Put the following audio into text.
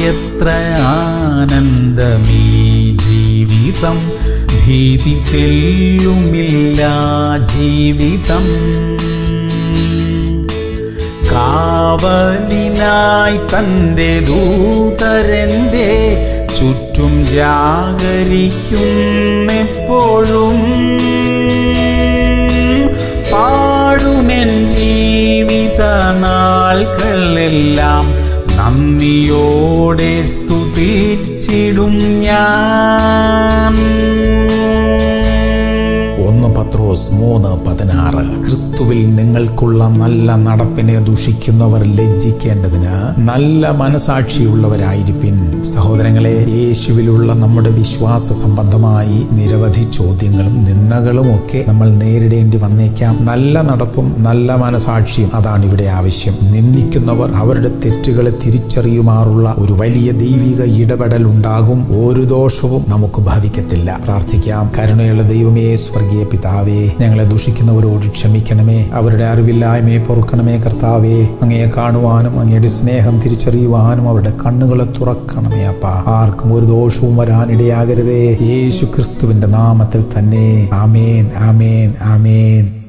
എത്ര ആനന്ദമീ ജീവിതം ഭീതി തെല്ലുമില്ല ജീവിതം കാവലിനായി തൻ്റെ ദൂതരൻ്റെ ചുറ്റും ജാഗരിക്കുന്നെപ്പോഴും പാടുമെൻ ജീവിത നാൾകളെല്ലാം നന്ദിയോടെ സ്തുതിച്ചിടും ഞാൻ ഒന്ന് പത്രോസ് മൂന്ന് പതിനാറ് ക്രിസ്തുവിൽ നിങ്ങൾക്കുള്ള നല്ല നടപ്പിനെ ദുഷിക്കുന്നവർ ലജ്ജിക്കേണ്ടതിന് നല്ല മനസാക്ഷിയുള്ളവരായിരിപ്പിൻ സഹോദരങ്ങളെ യേശുവിലുള്ള നമ്മുടെ വിശ്വാസ സംബന്ധമായി നിരവധി ചോദ്യങ്ങളും നിന്ദകളും ഒക്കെ നമ്മൾ നേരിടേണ്ടി വന്നേക്കാം നല്ല നടപ്പും നല്ല മനസാക്ഷിയും അതാണ് ഇവിടെ ആവശ്യം നിന്ദിക്കുന്നവർ അവരുടെ തെറ്റുകളെ തിരിച്ചറിയുമാറുള്ള ഒരു വലിയ ദൈവിക ഇടപെടൽ ഉണ്ടാകും ഒരു ദോഷവും നമുക്ക് ഭവിക്കത്തില്ല പ്രാർത്ഥിക്കാം കരുണയുള്ള ദൈവമേ സ്വർഗീയ പിതാവേ ഞങ്ങളെ ദുഷിക്കുന്നവരോട് ക്ഷമിക്കണമേ അവരുടെ അറിവില്ലായ്മയെ പൊറുക്കണമേ കർത്താവേ അങ്ങയെ കാണുവാനും അങ്ങയുടെ സ്നേഹം തിരിച്ചറിയുവാനും അവരുടെ കണ്ണുകളെ തുറക്കണമേ അപ്പ ആർക്കും ഒരു ദോഷവും വരാനിടയാകരുതേ യേശു ക്രിസ്തുവിന്റെ നാമത്തിൽ തന്നെ ആമേൻ ആമേൻ ആമേൻ